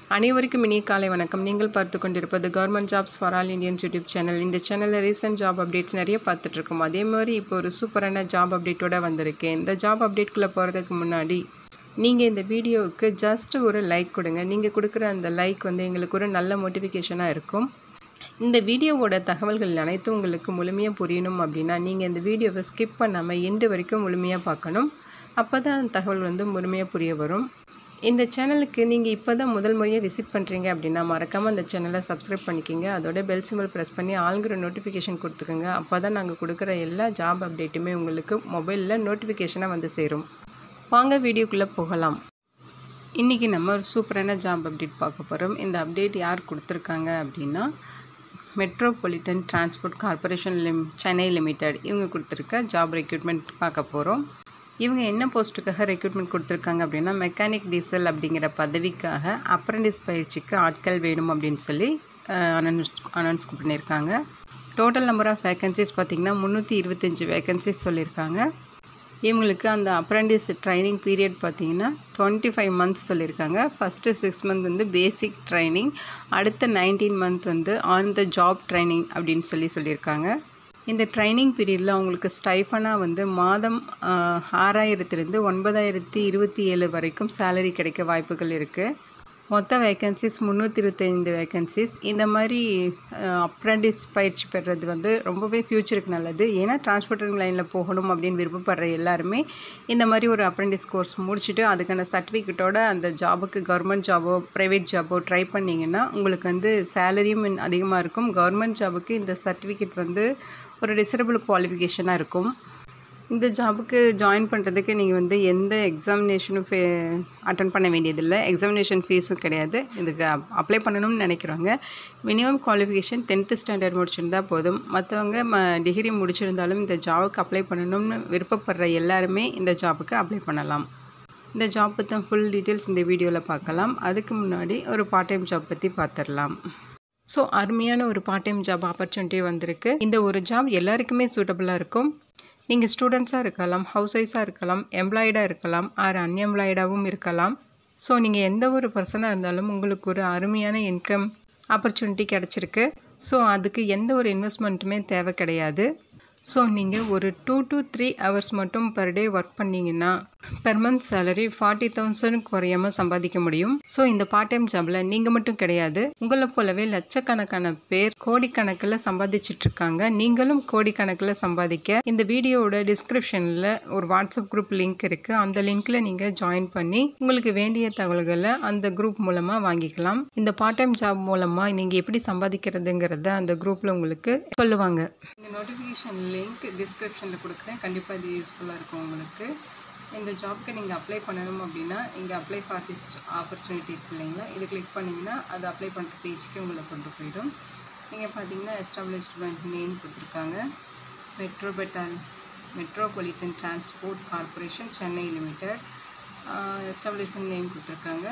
அனைவருக்கும் இனிய காலை வணக்கம் நீங்கள் பார்த்து கொண்டிருப்பது government jobs for all Indians YouTube channel இந்த சேனலில் ரீசெண்ட் ஜாப் அப்டேட்ஸ் நிறைய பார்த்துட்ருக்கோம் அதே மாதிரி இப்போ ஒரு சூப்பரான ஜாப் அப்டேட்டோட வந்திருக்கேன் இந்த ஜாப் அப்டேட்குள்ளே போகிறதுக்கு முன்னாடி நீங்கள் இந்த வீடியோவுக்கு ஜஸ்ட் ஒரு லைக் கொடுங்க நீங்கள் கொடுக்குற அந்த லைக் வந்து எங்களுக்கு ஒரு நல்ல மோட்டிஃபிகேஷனாக இருக்கும் இந்த வீடியோவோட தகவல்கள் அனைத்தும் உங்களுக்கு முழுமையாக புரியணும் அப்படின்னா நீங்கள் இந்த வீடியோவை ஸ்கிப் பண்ணாமல் எண்டு வரைக்கும் முழுமையாக பார்க்கணும் அப்போ தான் அந்த தகவல் வந்து முழுமையாக புரிய வரும் இந்த சேனலுக்கு நீங்கள் இப்போ தான் முதல் முறையாக விசிட் பண்ணுறீங்க அப்படின்னா மறக்காமல் அந்த சேனலை சப்ஸ்கிரைப் பண்ணிக்கிங்க அதோட பெல் சிம்பிள் ப்ரெஸ் பண்ணி ஆளுங்கிற நோட்டிஃபிகேஷன் கொடுத்துக்கோங்க அப்போ தான் நாங்கள் கொடுக்குற எல்லா ஜாப் அப்டேட்டுமே உங்களுக்கு மொபைலில் நோட்டிஃபிகேஷனாக வந்து சேரும் வாங்க வீடியோக்குள்ளே போகலாம் இன்றைக்கி நம்ம ஒரு சூப்பரான ஜாப் அப்டேட் பார்க்க போகிறோம் இந்த அப்டேட் யார் கொடுத்துருக்காங்க அப்படின்னா மெட்ரோபாலிட்டன் டிரான்ஸ்போர்ட் கார்ப்பரேஷன் லிம் சென்னை லிமிடெட் இவங்க கொடுத்துருக்க ஜாப் ரெக்ரூட்மெண்ட் பார்க்க போகிறோம் இவங்க என்ன போஸ்ட்டுக்காக ரெக்ரூட்மெண்ட் கொடுத்துருக்காங்க அப்படின்னா மெக்கானிக் டீசல் அப்படிங்கிற பதவிக்காக அப்ரண்டிஸ் பயிற்சிக்கு ஆட்கள் வேணும் அப்படின்னு சொல்லி அனௌன்ஸ் அனௌன்ஸ் பண்ணியிருக்காங்க டோட்டல் நம்பர் ஆஃப் வேகன்சிஸ் பார்த்திங்கன்னா முந்நூற்றி இருபத்தஞ்சி வேகன்சிஸ் சொல்லியிருக்காங்க இவங்களுக்கு அந்த அப்ரண்டிஸ் ட்ரைனிங் பீரியட் பார்த்தீங்கன்னா டுவெண்ட்டி ஃபைவ் மந்த்ஸ் சொல்லியிருக்காங்க ஃபஸ்ட்டு சிக்ஸ் மந்த் வந்து பேசிக் ட்ரைனிங் அடுத்த நைன்டீன் மந்த் வந்து ஆன் த ஜாப் ட்ரைனிங் அப்படின்னு சொல்லி சொல்லியிருக்காங்க இந்த ட்ரைனிங் பீரியடில் அவங்களுக்கு ஸ்டைஃபனாக வந்து மாதம் ஆறாயிரத்துலேருந்து ஒன்பதாயிரத்தி இருபத்தி ஏழு வரைக்கும் சேலரி கிடைக்க வாய்ப்புகள் இருக்குது மொத்த வேக்கன்சிஸ் முந்நூற்றி இருபத்தைந்து வேக்கன்சிஸ் இந்த மாதிரி அப்ரண்டிஸ் பயிற்சி பெறுறது வந்து ரொம்பவே ஃப்யூச்சருக்கு நல்லது ஏன்னா டிரான்ஸ்போர்ட்டிங் லைனில் போகணும் அப்படின்னு விருப்பப்படுற எல்லாருமே இந்த மாதிரி ஒரு அப்ரண்டிஸ் கோர்ஸ் முடிச்சுட்டு அதுக்கான சர்டிஃபிகேட்டோட அந்த ஜாபுக்கு கவர்மெண்ட் ஜாபோ ப்ரைவேட் ஜாபோ ட்ரை பண்ணிங்கன்னா உங்களுக்கு வந்து சேலரியும் அதிகமாக இருக்கும் கவர்மெண்ட் ஜாபுக்கு இந்த சர்டிஃபிகேட் வந்து ஒரு டிசரபிள் குவாலிஃபிகேஷனாக இருக்கும் இந்த ஜாபுக்கு ஜாயின் பண்ணுறதுக்கு நீங்கள் வந்து எந்த எக்ஸாமினேஷனும் ஃபே அட்டன் பண்ண வேண்டியதில்லை எக்ஸாமினேஷன் ஃபீஸும் கிடையாது இதுக்கு அப்ளை பண்ணணும்னு நினைக்கிறவங்க மினிமம் குவாலிஃபிகேஷன் டென்த்து ஸ்டாண்டர்ட் முடிச்சிருந்தா போதும் மற்றவங்க ம டிகிரி முடிச்சிருந்தாலும் இந்த ஜாபுக்கு அப்ளை பண்ணணும்னு விருப்பப்படுற எல்லாருமே இந்த ஜாபுக்கு அப்ளை பண்ணலாம் இந்த ஜாப் பற்றி ஃபுல் டீட்டெயில்ஸ் இந்த வீடியோவில் பார்க்கலாம் அதுக்கு முன்னாடி ஒரு பார்ட் டைம் ஜாப் பற்றி பார்த்துடலாம் ஸோ அருமையான ஒரு பார்ட் டைம் ஜாப் ஆப்பர்ச்சுனிட்டி வந்திருக்கு இந்த ஒரு ஜாப் எல்லாருக்குமே சூட்டபுளாக இருக்கும் நீங்கள் ஸ்டூடெண்ட்ஸாக இருக்கலாம் ஹவுஸ் ஒய்ஃபாக இருக்கலாம் எம்ப்ளாய்டாக இருக்கலாம் ஆர் அன்எம்ப்ளாய்டாகவும் இருக்கலாம் ஸோ நீங்கள் எந்த ஒரு பர்சனாக இருந்தாலும் உங்களுக்கு ஒரு அருமையான இன்கம் ஆப்பர்ச்சுனிட்டி கிடச்சிருக்கு ஸோ அதுக்கு எந்த ஒரு இன்வெஸ்ட்மெண்ட்டுமே தேவை கிடையாது ஸோ நீங்கள் ஒரு டூ டு த்ரீ ஹவர்ஸ் மட்டும் பர் டே ஒர்க் பண்ணிங்கன்னா per month salary forty thousand குறையாமல் சம்பாதிக்க முடியும் ஸோ இந்த பார்ட் டைம் ஜாபில் நீங்கள் மட்டும் கிடையாது உங்களை போலவே லட்சக்கணக்கான பேர் கோடிக்கணக்கில் சம்பாதிச்சிட்டு இருக்காங்க நீங்களும் கோடிக்கணக்கில் சம்பாதிக்க இந்த வீடியோவோட டிஸ்கிரிப்ஷனில் ஒரு வாட்ஸ்அப் குரூப் லிங்க் இருக்குது அந்த லிங்க்கில் நீங்கள் ஜாயின் பண்ணி உங்களுக்கு வேண்டிய தகவல்களை அந்த குரூப் மூலமாக வாங்கிக்கலாம் இந்த பார்ட் டைம் ஜாப் மூலமாக நீங்கள் எப்படி சம்பாதிக்கிறதுங்கிறத அந்த குரூப்பில் உங்களுக்கு சொல்லுவாங்க இந்த நோட்டிஃபிகேஷன் லிங்க் டிஸ்கிரிப்ஷனில் கொடுக்குறேன் கண்டிப்பாக இது யூஸ்ஃபுல்லாக இருக்கும் உங்களுக்கு இந்த ஜாப்க்கு நீங்கள் அப்ளை பண்ணணும் அப்படின்னா இங்கே அப்ளை ஃபார் திஸ் ஆப்பர்ச்சுனிட்டி இருக்கு இல்லைங்களா இது கிளிக் பண்ணிங்கன்னா அது அப்ளை பண்ணுற பேஜுக்கு உங்களை கொண்டு போயிடும் நீங்கள் பார்த்தீங்கன்னா எஸ்டாப்ளிஷ்மெண்ட் நேம் கொடுத்துருக்காங்க மெட்ரோபெட்டால் metropolitan transport corporation Chennai limited establishment name கொடுத்துருக்காங்க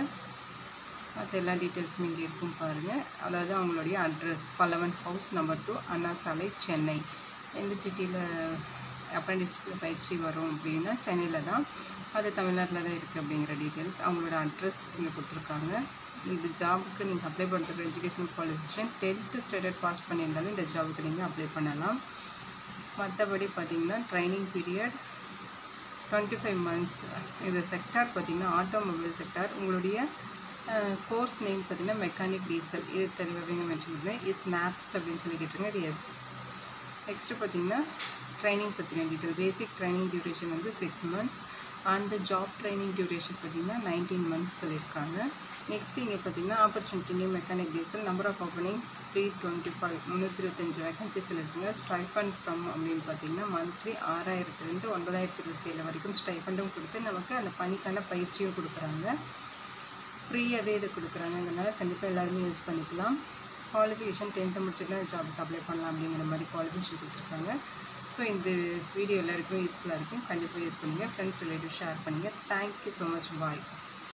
மற்ற எல்லா டீட்டெயில்ஸும் இங்கே இருக்கும் பாருங்கள் அதாவது அவங்களுடைய address Pallavan house number two Anna Salai Chennai எந்த சிட்டியில் அப்ரண்டிஸ் பயிற்சி வரும் அப்படின்னா சென்னையில் தான் அது தமிழ்நாட்டில் தான் இருக்குது அப்படிங்கிற டீட்டெயில்ஸ் அவங்களோட அட்ரஸ் இங்கே கொடுத்துருக்காங்க இந்த ஜாபுக்கு நீங்கள் அப்ளை பண்ணுற education qualification tenth standard pass பண்ணியிருந்தாலும் இந்த ஜாபுக்கு நீங்கள் அப்ளை பண்ணலாம் மற்றபடி பார்த்திங்கன்னா training period twenty five months இந்த செக்டார் பார்த்திங்கன்னா ஆட்டோமொபைல் செக்டார் உங்களுடைய கோர்ஸ் நேம் பார்த்திங்கன்னா மெக்கானிக் டீசல் இது தெளிவாக மென்ஷன் பண்ணுறேன் இஸ் மேப்ஸ் அப்படின்னு சொல்லி கேட்டுருங்க இது எஸ் நெக்ஸ்ட்டு பார்த்திங்கன்னா ட்ரைனிங் பற்றின டீட்டெயில் பேசிக் ட்ரைனிங் டியூரேஷன் வந்து சிக்ஸ் மந்த்ஸ் அந்த ஜாப் ட்ரைனிங் டியூரேஷன் பார்த்திங்கன்னா நைன்டீன் மந்த்ஸ் சொல்லியிருக்காங்க நெக்ஸ்ட் இங்கே பார்த்திங்கன்னா opportunity new mechanic diesel number of openings three twenty five முந்நூற்றி இருபத்தஞ்சு வேகன்சிஸில் இருக்குங்க ஸ்டைஃபண்ட் ஃப்ரம் அப்படின்னு பார்த்திங்கன்னா மந்த்லி ஆறாயிரத்துலேருந்து ஒன்பதாயிரத்தி இருபத்தி ஏழு வரைக்கும் ஸ்டைஃபண்டும் கொடுத்து நமக்கு அந்த பணிக்கான பயிற்சியும் கொடுக்குறாங்க ஃப்ரீயாகவே இதை கொடுக்குறாங்கங்கிறனால கண்டிப்பாக எல்லாருமே யூஸ் பண்ணிக்கலாம் குவாலிஃபிகேஷன் டென்த்து முடிச்சுட்டு ஜாபுக்கு அப்ளை பண்ணலாம் அப்படிங்கிற மாதிரி குவாலிஃபிகேஷன் கொடுத்துருக்காங்க ஸோ இந்த வீடியோ எல்லாருக்கும் யூஸ்ஃபுல்லாக இருக்கும் கண்டிப்பாக யூஸ் பண்ணுங்கள் ஃப்ரெண்ட்ஸ் ரிலேட்டிவ் ஷேர் பண்ணுங்கள் தேங்க்யூ ஸோ மச் பாய்